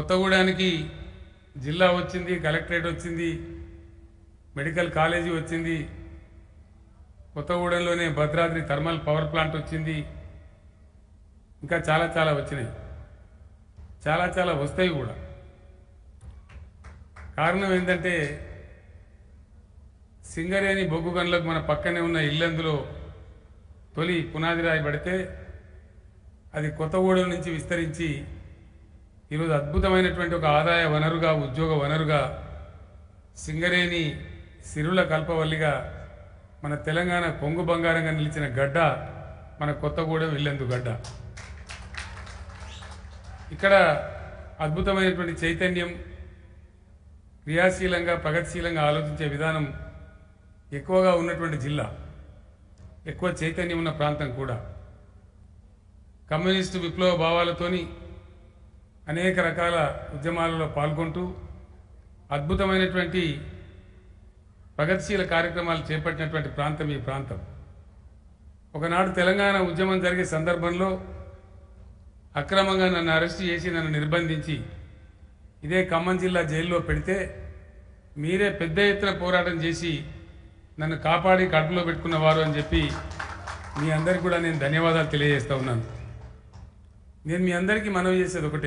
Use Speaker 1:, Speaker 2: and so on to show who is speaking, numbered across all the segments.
Speaker 1: కొత్తగూడానికి జిల్లా వచ్చింది కలెక్టరేట్ వచ్చింది మెడికల్ కాలేజీ వచ్చింది కొత్తగూడెంలోనే భద్రాద్రి థర్మల్ పవర్ ప్లాంట్ వచ్చింది ఇంకా చాలా చాలా వచ్చినాయి చాలా చాలా వస్తాయి కూడా కారణం ఏంటంటే సింగరేణి బొగ్గు గనులకు మన పక్కనే ఉన్న ఇల్లందులో తొలి పునాది రాయి పడితే అది కొత్తగూడెం నుంచి విస్తరించి ఈరోజు అద్భుతమైనటువంటి ఒక ఆదాయ వనరుగా ఉద్యోగ వనరుగా సింగరేణి సిరుల కల్పవల్లిగా మన తెలంగాణ కొంగు బంగారంగా నిలిచిన గడ్డ మన కొత్తగూడెం ఇల్లెందు గడ్డ ఇక్కడ అద్భుతమైనటువంటి చైతన్యం క్రియాశీలంగా ప్రగతిశీలంగా ఆలోచించే విధానం ఎక్కువగా ఉన్నటువంటి జిల్లా ఎక్కువ చైతన్యం ఉన్న ప్రాంతం కూడా కమ్యూనిస్టు విప్లవ భావాలతోని అనేక రకాల ఉద్యమాలలో పాల్గొంటూ అద్భుతమైనటువంటి ప్రగతిశీల కార్యక్రమాలు చేపట్టినటువంటి ప్రాంతం ఈ ప్రాంతం ఒకనాడు తెలంగాణ ఉద్యమం జరిగే సందర్భంలో అక్రమంగా నన్ను అరెస్ట్ చేసి నన్ను నిర్బంధించి ఇదే ఖమ్మం జిల్లా జైల్లో పెడితే మీరే పెద్ద ఎత్తున పోరాటం చేసి నన్ను కాపాడి కడుపులో పెట్టుకున్నవారు అని చెప్పి మీ అందరికి కూడా నేను ధన్యవాదాలు తెలియజేస్తా ఉన్నాను నేను మీ అందరికీ మనవి చేసేది ఒకటే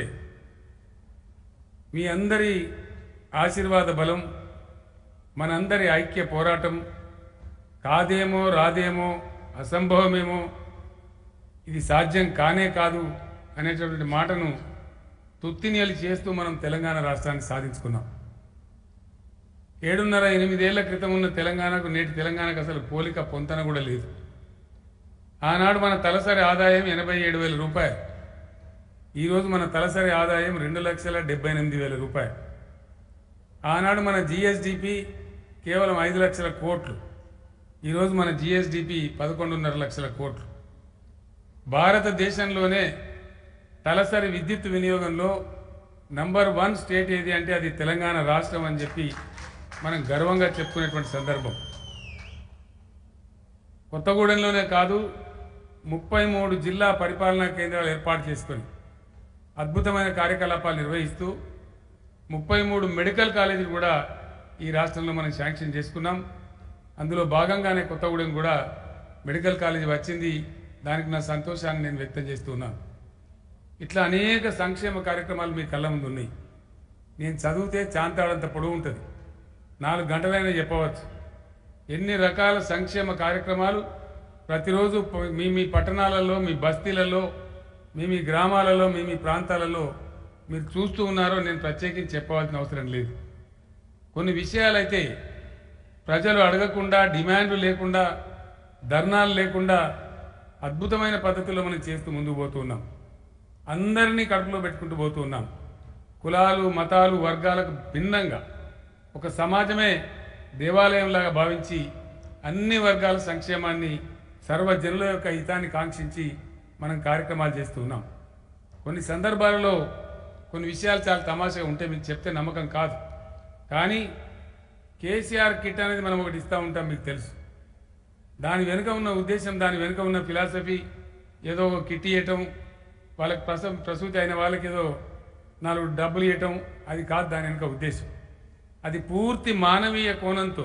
Speaker 1: మీ అందరి ఆశీర్వాద బలం మనందరి ఐక్య పోరాటం కాదేమో రాదేమో అసంభవమేమో ఇది సాధ్యం కానే కాదు అనేటటువంటి మాటను తుత్తినియలు చేస్తూ మనం తెలంగాణ రాష్ట్రాన్ని సాధించుకున్నాం ఏడున్నర ఎనిమిదేళ్ల క్రితం ఉన్న తెలంగాణకు నేటి తెలంగాణకు అసలు పోలిక పొంతన కూడా లేదు ఆనాడు మన తలసరి ఆదాయం ఎనభై ఏడు వేల రూపాయలు ఈరోజు మన తలసరి ఆదాయం రెండు లక్షల డెబ్బై ఎనిమిది వేల రూపాయలు ఆనాడు మన జిఎస్డిపి కేవలం ఐదు లక్షల కోట్లు ఈరోజు మన జిఎస్డిపి పదకొండున్నర లక్షల కోట్లు భారతదేశంలోనే తలసరి విద్యుత్ వినియోగంలో నంబర్ వన్ స్టేట్ ఏది అంటే అది తెలంగాణ రాష్ట్రం అని చెప్పి మనం గర్వంగా చెప్పుకునేటువంటి సందర్భం కొత్తగూడెంలోనే కాదు ముప్పై మూడు జిల్లా పరిపాలనా కేంద్రాలు ఏర్పాటు చేసుకొని అద్భుతమైన కార్యకలాపాలు నిర్వహిస్తూ ముప్పై మూడు మెడికల్ కాలేజీలు కూడా ఈ రాష్ట్రంలో మనం శాంక్షన్ చేసుకున్నాం అందులో భాగంగానే కొత్తగూడెం కూడా మెడికల్ కాలేజీ వచ్చింది దానికి నా సంతోషాన్ని నేను వ్యక్తం చేస్తున్నాను ఇట్లా అనేక సంక్షేమ కార్యక్రమాలు మీ కళ్ళ ముందు ఉన్నాయి నేను చదివితే చాంతాడంత పొడవు ఉంటుంది నాలుగు గంటలైనా చెప్పవచ్చు ఎన్ని రకాల సంక్షేమ కార్యక్రమాలు ప్రతిరోజు ప- మీ మీ పట్టణాలలో మీ బస్తీలలో మీ మీ గ్రామాలలో మీ మీ ప్రాంతాలలో మీరు చూస్తూ ఉన్నారో నేను ప్రత్యేకించి చెప్పవలసిన అవసరం లేదు కొన్ని విషయాలైతే ప్రజలు అడగకుండా డిమాండ్లు లేకుండా ధర్నాలు లేకుండా అద్భుతమైన పద్ధతిలో మనం చేస్తూ ముందుకు పోతున్నాం అందరినీ కడుపులో పెట్టుకుంటూ పోతున్నాం కులాలు మతాలు వర్గాలకు భిన్నంగా ఒక సమాజమే దేవాలయంలాగా భావించి అన్ని వర్గాల సంక్షేమాన్ని సర్వజనుల యొక్క హితాన్ని కాంక్షించి మనం కార్యక్రమాలు చేస్తూ ఉన్నాం కొన్ని సందర్భాలలో కొన్ని విషయాలు చాలా తమాషగా ఉంటే మీకు చెప్తే నమ్మకం కాదు కానీ కేసీఆర్ కిట్ అనేది మనం ఒకటి ఇస్తూ ఉంటాం మీకు తెలుసు దాని వెనుక ఉన్న ఉద్దేశం దాని వెనుక ఉన్న ఫిలాసఫీ ఏదో ఒక కిట్ ఇవ్వటం వాళ్ళకి ప్రస ప్రసూతి అయిన వాళ్ళకి ఏదో నాలుగు డబ్బులు ఇవ్వటం అది కాదు దాని వెనుక ఉద్దేశం అది పూర్తి మానవీయ కోణంతో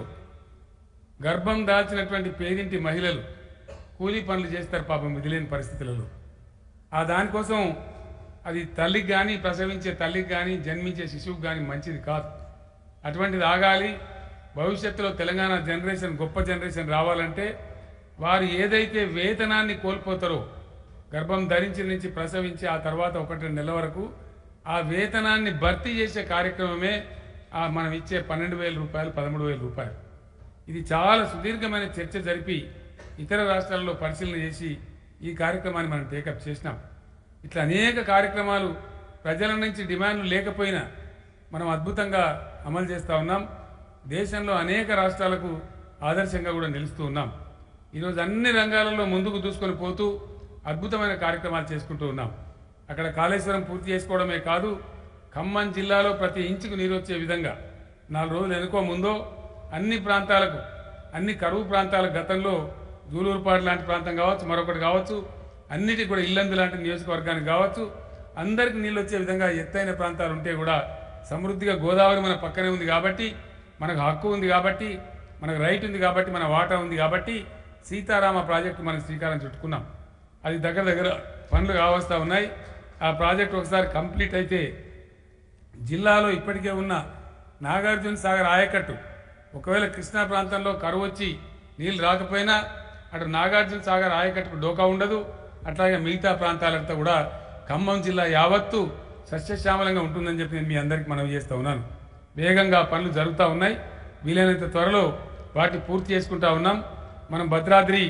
Speaker 1: గర్భం దాల్చినటువంటి పేదింటి మహిళలు కూలీ పనులు చేస్తారు పాపం మిగిలిన పరిస్థితులలో ఆ దానికోసం అది తల్లికి కానీ ప్రసవించే తల్లికి కానీ జన్మించే శిశువుకి కానీ మంచిది కాదు అటువంటిది ఆగాలి భవిష్యత్తులో తెలంగాణ జనరేషన్ గొప్ప జనరేషన్ రావాలంటే వారు ఏదైతే వేతనాన్ని కోల్పోతారో గర్భం ధరించి నుంచి ప్రసవించి ఆ తర్వాత ఒకటి రెండు నెలల వరకు ఆ వేతనాన్ని భర్తీ చేసే కార్యక్రమమే ఆ మనం ఇచ్చే పన్నెండు వేల రూపాయలు పదమూడు వేల రూపాయలు ఇది చాలా సుదీర్ఘమైన చర్చ జరిపి ఇతర రాష్ట్రాల్లో పరిశీలన చేసి ఈ కార్యక్రమాన్ని మనం టేకప్ చేసినాం ఇట్లా అనేక కార్యక్రమాలు ప్రజల నుంచి డిమాండ్లు లేకపోయినా మనం అద్భుతంగా అమలు చేస్తూ ఉన్నాం దేశంలో అనేక రాష్ట్రాలకు ఆదర్శంగా కూడా నిలుస్తూ ఉన్నాం ఈరోజు అన్ని రంగాలలో ముందుకు దూసుకొని పోతూ అద్భుతమైన కార్యక్రమాలు చేసుకుంటూ ఉన్నాం అక్కడ కాళేశ్వరం పూర్తి చేసుకోవడమే కాదు ఖమ్మం జిల్లాలో ప్రతి ఇంచుకు నీరు వచ్చే విధంగా నాలుగు రోజులు ఎనుకో ముందో అన్ని ప్రాంతాలకు అన్ని కరువు ప్రాంతాల గతంలో జూలూరుపాడు లాంటి ప్రాంతం కావచ్చు మరొకటి కావచ్చు అన్నిటికి కూడా ఇల్లందు లాంటి నియోజకవర్గానికి కావచ్చు అందరికి నీళ్ళు వచ్చే విధంగా ఎత్తైన ప్రాంతాలు ఉంటే కూడా సమృద్ధిగా గోదావరి మన పక్కనే ఉంది కాబట్టి మనకు హక్కు ఉంది కాబట్టి మనకు రైట్ ఉంది కాబట్టి మన వాటా ఉంది కాబట్టి సీతారామ ప్రాజెక్టు మనకు శ్రీకారం చుట్టుకున్నాం అది దగ్గర దగ్గర పనులు కావస్తా ఉన్నాయి ఆ ప్రాజెక్ట్ ఒకసారి కంప్లీట్ అయితే జిల్లాలో ఇప్పటికే ఉన్న నాగార్జున సాగర్ ఆయకట్టు ఒకవేళ కృష్ణా ప్రాంతంలో కరువు వచ్చి నీళ్ళు రాకపోయినా అటు నాగార్జున సాగర్ ఆయకట్టుకు డోకా ఉండదు అట్లాగే మిగతా ప్రాంతాలంతా కూడా ఖమ్మం జిల్లా యావత్తు సస్యశ్యామలంగా ఉంటుందని చెప్పి నేను మీ అందరికీ మనవి చేస్తూ ఉన్నాను వేగంగా పనులు జరుగుతూ ఉన్నాయి వీలైనంత త్వరలో వాటిని పూర్తి చేసుకుంటా ఉన్నాం మనం భద్రాద్రి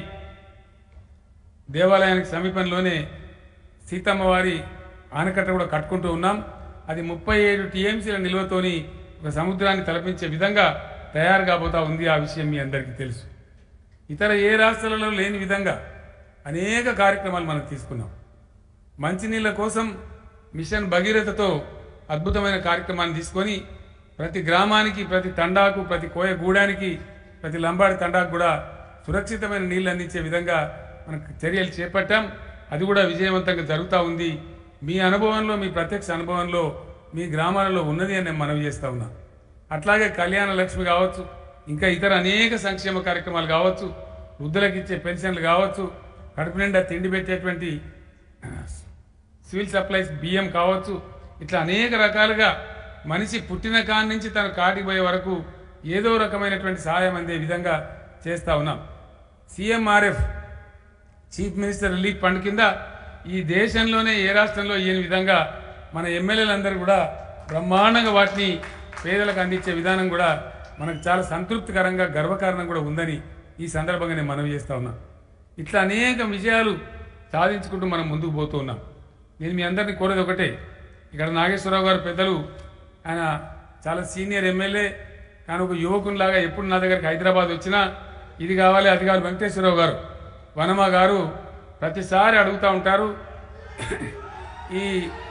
Speaker 1: దేవాలయానికి సమీపంలోనే సీతమ్మ వారి ఆనకట్ట కూడా కట్టుకుంటూ ఉన్నాం అది ముప్పై ఏడు టీఎంసీల నిల్వతోని ఒక సముద్రాన్ని తలపించే విధంగా తయారు కాబోతా ఉంది ఆ విషయం మీ అందరికీ తెలుసు ఇతర ఏ రాష్ట్రాలలో లేని విధంగా అనేక కార్యక్రమాలు మనం తీసుకున్నాం మంచినీళ్ళ కోసం మిషన్ భగీరథతో అద్భుతమైన కార్యక్రమాన్ని తీసుకొని ప్రతి గ్రామానికి ప్రతి తండాకు ప్రతి కోయ గూడానికి ప్రతి లంబాడి తండాకు కూడా సురక్షితమైన నీళ్లు అందించే విధంగా మనకు చర్యలు చేపట్టాం అది కూడా విజయవంతంగా జరుగుతూ ఉంది మీ అనుభవంలో మీ ప్రత్యక్ష అనుభవంలో మీ గ్రామాలలో ఉన్నది అని నేను మనవి చేస్తా ఉన్నా అట్లాగే కళ్యాణ లక్ష్మి కావచ్చు ఇంకా ఇతర అనేక సంక్షేమ కార్యక్రమాలు కావచ్చు వృద్ధులకు ఇచ్చే పెన్షన్లు కావచ్చు కడుపు నిండా తిండి పెట్టేటువంటి సివిల్ సప్లైస్ బియ్యం కావచ్చు ఇట్లా అనేక రకాలుగా మనిషి పుట్టిన కాడి నుంచి తన కాటికి పోయే వరకు ఏదో రకమైనటువంటి సహాయం అందే విధంగా చేస్తా ఉన్నాం CMRF chief minister relief fund కింద ఈ దేశంలోనే ఏ రాష్ట్రంలో ఈయన విధంగా మన ఎమ్మెల్యేలందరూ కూడా బ్రహ్మాండంగా వాటిని పేదలకు అందించే విధానం కూడా మనకు చాలా సంతృప్తికరంగా గర్వకారణం కూడా ఉందని ఈ సందర్భంగా నేను మనవి చేస్తా ఉన్నా ఇట్లా అనేక విషయాలు సాధించుకుంటూ మనం ముందుకు పోతూ ఉన్నాం నేను మీ అందరినీ కోరేది ఒకటే ఇక్కడ నాగేశ్వరరావు గారు పెద్దలు ఆయన చాలా సీనియర్ ఎమ్మెల్యే కానీ ఒక యువకునిలాగా ఎప్పుడు నా దగ్గరికి హైదరాబాద్ వచ్చినా ఇది కావాలి అది కావాలి వెంకటేశ్వరరావు గారు వనమ గారు ప్రతిసారి అడుగుతూ ఉంటారు ఈ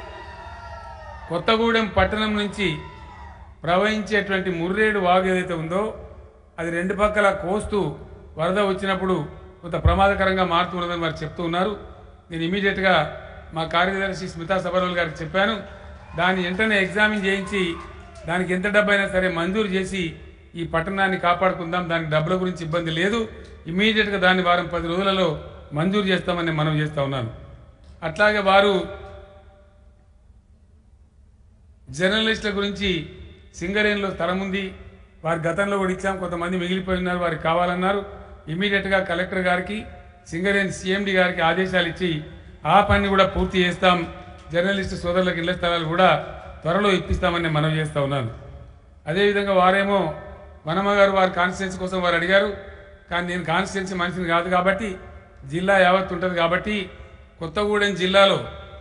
Speaker 1: కొత్తగూడెం పట్టణం నుంచి ప్రవహించేటువంటి ముర్రేడు వాగు ఏదైతే ఉందో అది రెండు పక్కల కోస్తూ వరద వచ్చినప్పుడు కొంత ప్రమాదకరంగా మారుతున్నదని వారు చెప్తూ ఉన్నారు నేను ఇమీడియట్గా మా కార్యదర్శి స్మితా సబర్వల్ గారికి చెప్పాను దాన్ని వెంటనే ఎగ్జామిన్ చేయించి దానికి ఎంత డబ్బైనా సరే మంజూరు చేసి ఈ పట్టణాన్ని కాపాడుకుందాం దానికి డబ్బుల గురించి ఇబ్బంది లేదు ఇమీడియట్గా దాన్ని వారం పది రోజులలో మంజూరు చేస్తామని మనం చేస్తా ఉన్నాను అట్లాగే వారు జర్నలిస్టుల గురించి సింగరేణిలో స్థలం ఉంది వారి గతంలో కూడా ఇచ్చాం కొంతమంది మిగిలిపోయి ఉన్నారు వారికి కావాలన్నారు ఇమీడియట్గా కలెక్టర్ గారికి సింగరేణి సీఎండి గారికి ఆదేశాలు ఇచ్చి ఆ పని కూడా పూర్తి చేస్తాం జర్నలిస్టు సోదరులకు ఇళ్ల స్థలాలు కూడా త్వరలో ఇప్పిస్తామని నేను మనవి చేస్తా ఉన్నాను అదేవిధంగా వారేమో వనమ్మ గారు వారి కాన్స్టిట్యున్సీ కోసం వారు అడిగారు కానీ నేను కాన్స్టిట్యున్సీ మనిషిని కాదు కాబట్టి జిల్లా యావత్ ఉంటుంది కాబట్టి కొత్తగూడెం జిల్లాలో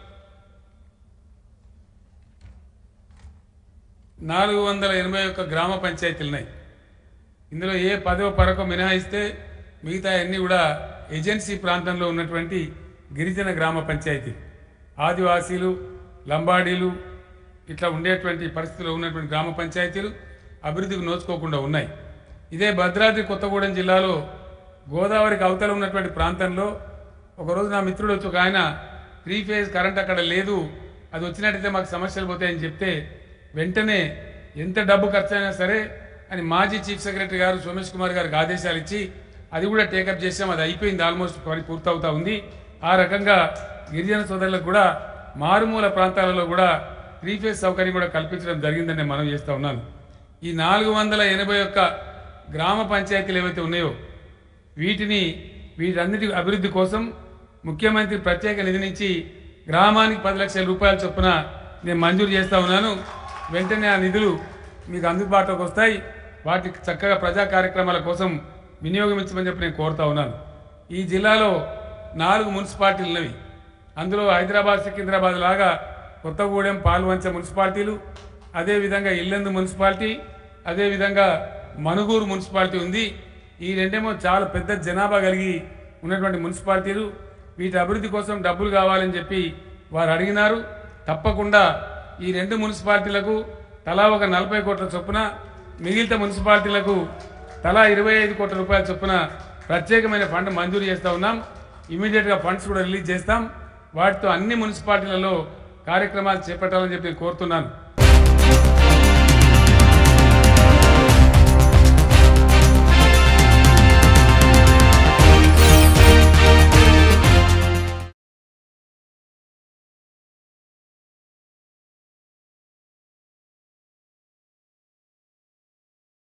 Speaker 1: నాలుగు వందల ఎనభై ఒక్క గ్రామ పంచాయతీలు ఉన్నాయి ఇందులో ఏ పదో పరకో మినహాయిస్తే మిగతా అన్ని కూడా ఏజెన్సీ ప్రాంతంలో ఉన్నటువంటి గిరిజన గ్రామ పంచాయతీ ఆదివాసీలు లంబాడీలు ఇట్లా ఉండేటువంటి పరిస్థితుల్లో ఉన్నటువంటి గ్రామ పంచాయతీలు అభివృద్ధికి నోచుకోకుండా ఉన్నాయి ఇదే భద్రాద్రి కొత్తగూడెం జిల్లాలో గోదావరికి అవతల ఉన్నటువంటి ప్రాంతంలో ఒకరోజు నా మిత్రుడు వచ్చి ఒక ఆయన త్రీ ఫేజ్ కరెంట్ అక్కడ లేదు అది వచ్చినట్టయితే మాకు సమస్యలు పోతాయని చెప్తే వెంటనే ఎంత డబ్బు ఖర్చు అయినా సరే అని మాజీ చీఫ్ సెక్రటరీ గారు సోమేష్ కుమార్ గారికి ఆదేశాలు ఇచ్చి అది కూడా టేకప్ చేసాం అది అయిపోయింది ఆల్మోస్ట్ పని పూర్తవుతా ఉంది ఆ రకంగా గిరిజన సోదరులకు కూడా మారుమూల ప్రాంతాలలో కూడా త్రీ ఫేజ్ సౌకర్యం కూడా కల్పించడం జరిగిందని నేను మనం చేస్తా ఉన్నాను ఈ నాలుగు వందల ఎనభై ఒక్క గ్రామ పంచాయతీలు ఏవైతే ఉన్నాయో వీటిని వీటన్నిటి అభివృద్ధి కోసం ముఖ్యమంత్రి ప్రత్యేక నిధి నుంచి గ్రామానికి పది లక్షల రూపాయల చొప్పున నేను మంజూరు చేస్తా ఉన్నాను వెంటనే ఆ నిధులు మీకు అందుబాటులోకి వస్తాయి వాటికి చక్కగా ప్రజా కార్యక్రమాల కోసం వినియోగించమని చెప్పి నేను కోరుతా ఉన్నాను ఈ జిల్లాలో నాలుగు మున్సిపాలిటీలు ఉన్నవి అందులో హైదరాబాద్ సికింద్రాబాద్ లాగా కొత్తగూడెం పాల్వంచ మున్సిపాలిటీలు అదేవిధంగా ఇల్లెందు మున్సిపాలిటీ అదేవిధంగా మనుగూరు మున్సిపాలిటీ ఉంది ఈ రెండేమో చాలా పెద్ద జనాభా కలిగి ఉన్నటువంటి మున్సిపాలిటీలు వీటి అభివృద్ధి కోసం డబ్బులు కావాలని చెప్పి వారు అడిగినారు తప్పకుండా ఈ రెండు మున్సిపాలిటీలకు తలా ఒక నలభై కోట్ల చొప్పున మిగిలిన మున్సిపాలిటీలకు తలా ఇరవై ఐదు కోట్ల రూపాయల చొప్పున ప్రత్యేకమైన ఫండ్ మంజూరు చేస్తా ఉన్నాం ఇమీడియట్గా ఫండ్స్ కూడా రిలీజ్ చేస్తాం వాటితో అన్ని మున్సిపాలిటీలలో కార్యక్రమాలు చేపట్టాలని చెప్పి నేను కోరుతున్నాను